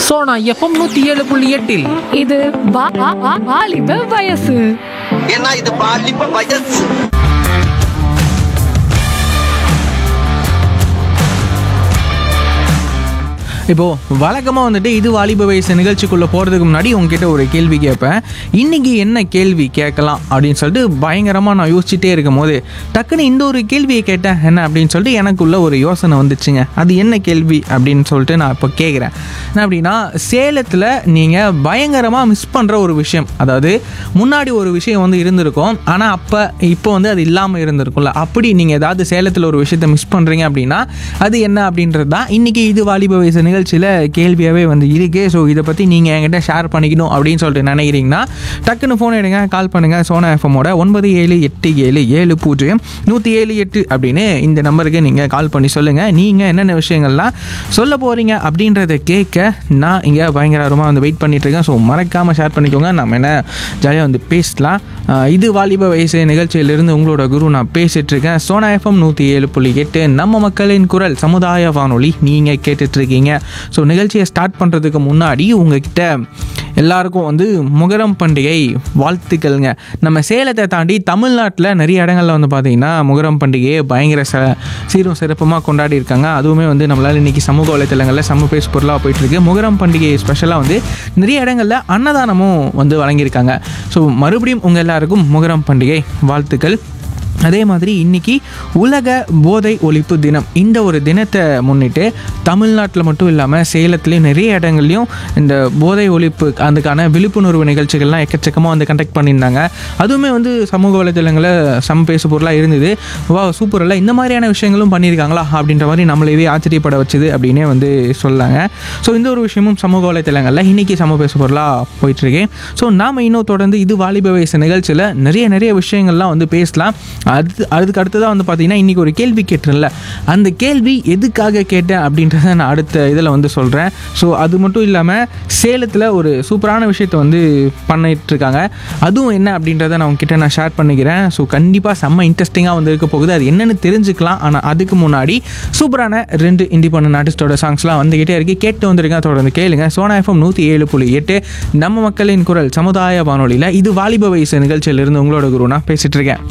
Sona FM நூத்தி ஏழு புள்ளி எட்டில் இது வா- வா- வா- வாலிப வயசு ஏன்னா இது பாலிப்ப வயசு இப்போ வழக்கமாக வந்துட்டு இது வாலிப வயசு நிகழ்ச்சிக்குள்ளே போகிறதுக்கு முன்னாடி உங்ககிட்ட ஒரு கேள்வி கேட்பேன் இன்னைக்கு என்ன கேள்வி கேட்கலாம் அப்படின்னு சொல்லிட்டு பயங்கரமாக நான் யோசிச்சுட்டே இருக்கும் போது டக்குன்னு இந்த ஒரு கேள்வியை கேட்டேன் என்ன அப்படின்னு சொல்லிட்டு எனக்குள்ள ஒரு யோசனை வந்துச்சுங்க அது என்ன கேள்வி அப்படின்னு சொல்லிட்டு நான் இப்போ கேட்குறேன் என்ன அப்படின்னா சேலத்தில் நீங்கள் பயங்கரமாக மிஸ் பண்ணுற ஒரு விஷயம் அதாவது முன்னாடி ஒரு விஷயம் வந்து இருந்திருக்கும் ஆனால் அப்போ இப்போ வந்து அது இல்லாமல் இருந்திருக்கும்ல அப்படி நீங்கள் ஏதாவது சேலத்தில் ஒரு விஷயத்தை மிஸ் பண்ணுறீங்க அப்படின்னா அது என்ன அப்படின்றது தான் இன்றைக்கி இது வாலிப வயசு நிகழ்ச்சியில் கேள்வியாகவே வந்து இருக்கு ஸோ இதை பற்றி நீங்கள் என்கிட்ட ஷேர் பண்ணிக்கணும் அப்படின்னு சொல்லிட்டு நினைக்கிறீங்கன்னா டக்குன்னு ஃபோன் எடுங்க கால் பண்ணுங்கள் சோனா எஃப்எம்மோட ஒன்பது ஏழு எட்டு ஏழு ஏழு பூஜ்ஜியம் நூற்றி ஏழு எட்டு அப்படின்னு இந்த நம்பருக்கு நீங்கள் கால் பண்ணி சொல்லுங்கள் நீங்கள் என்னென்ன விஷயங்கள்லாம் சொல்ல போகிறீங்க அப்படின்றத கேட்க நான் இங்கே பயங்கரமாக வந்து வெயிட் பண்ணிட்டு இருக்கேன் ஸோ மறக்காமல் ஷேர் பண்ணிக்கோங்க நம்ம என்ன ஜாலியாக வந்து பேசலாம் ஆஹ் இது வாலிப வயசு நிகழ்ச்சியிலிருந்து உங்களோட குரு நான் பேசிட்டு இருக்கேன் சோனா எஃப்எம் நூற்றி ஏழு புள்ளி எட்டு நம்ம மக்களின் குரல் சமுதாய வானொலி நீங்கள் கேட்டுட்ருக்கீங்க ஸோ நிகழ்ச்சியை ஸ்டார்ட் பண்ணுறதுக்கு முன்னாடி உங்ககிட்ட எல்லாருக்கும் வந்து முகரம் பண்டிகை வாழ்த்துக்கள்ங்க நம்ம சேலத்தை தாண்டி தமிழ்நாட்டில் நிறைய இடங்கள்ல வந்து பார்த்தீங்கன்னா முகரம் பண்டிகையை பயங்கர ச சீரும் சிறப்புமாக கொண்டாடி இருக்காங்க அதுவுமே வந்து நம்மளால் இன்றைக்கி சமூக வலைத்தளங்களில் சம பேசு பொருளாக போயிட்டுருக்கு முகரம் பண்டிகை ஸ்பெஷலாக வந்து நிறைய இடங்களில் அன்னதானமும் வந்து வழங்கியிருக்காங்க ஸோ மறுபடியும் உங்கள் எல்லாருக்கும் முகரம் பண்டிகை வாழ்த்துக்கள் அதே மாதிரி இன்னைக்கு உலக போதை ஒழிப்பு தினம் இந்த ஒரு தினத்தை முன்னிட்டு தமிழ்நாட்டில் மட்டும் இல்லாமல் சேலத்துலேயும் நிறைய இடங்கள்லையும் இந்த போதை ஒழிப்பு அதுக்கான விழிப்புணர்வு நிகழ்ச்சிகள்லாம் எக்கச்சக்கமாக வந்து கண்டக்ட் பண்ணியிருந்தாங்க அதுவுமே வந்து சமூக வலைதளங்களில் சம பேசு பொருளாக இருந்தது வா சூப்பர் இல்லை இந்த மாதிரியான விஷயங்களும் பண்ணியிருக்காங்களா அப்படின்ற மாதிரி நம்மளையவே ஆச்சரியப்பட வச்சுது அப்படின்னே வந்து சொல்லாங்க ஸோ இந்த ஒரு விஷயமும் சமூக வலைத்தளங்களில் இன்றைக்கி சம பேசு பொருளாக போயிட்டுருக்கேன் ஸோ நாம் இன்னும் தொடர்ந்து இது வாலிப வயசு நிகழ்ச்சியில் நிறைய நிறைய விஷயங்கள்லாம் வந்து பேசலாம் அது அதுக்கு அடுத்ததாக வந்து பார்த்தீங்கன்னா இன்றைக்கி ஒரு கேள்வி கேட்டுருல அந்த கேள்வி எதுக்காக கேட்டேன் அப்படின்றத நான் அடுத்த இதில் வந்து சொல்கிறேன் ஸோ அது மட்டும் இல்லாமல் சேலத்தில் ஒரு சூப்பரான விஷயத்தை வந்து பண்ணிட்டு இருக்காங்க அதுவும் என்ன அப்படின்றத நான் உங்ககிட்ட நான் ஷேர் பண்ணிக்கிறேன் ஸோ கண்டிப்பாக செம்ம இன்ட்ரெஸ்டிங்காக வந்து இருக்க போகுது அது என்னென்னு தெரிஞ்சுக்கலாம் ஆனால் அதுக்கு முன்னாடி சூப்பரான ரெண்டு இண்டிபெண்டன்ட் ஆர்டிஸ்டோட சாங்ஸ்லாம் வந்துக்கிட்டே இருக்கு கேட்டு வந்திருக்கேன் தொடர்ந்து கேளுங்க சோனா எஃப்எம் நூற்றி ஏழு புள்ளி எட்டு நம்ம மக்களின் குரல் சமுதாய வானொலியில் இது வாலிப வயசு நிகழ்ச்சியிலிருந்து உங்களோட குரு நான் பேசிட்டு இருக்கேன்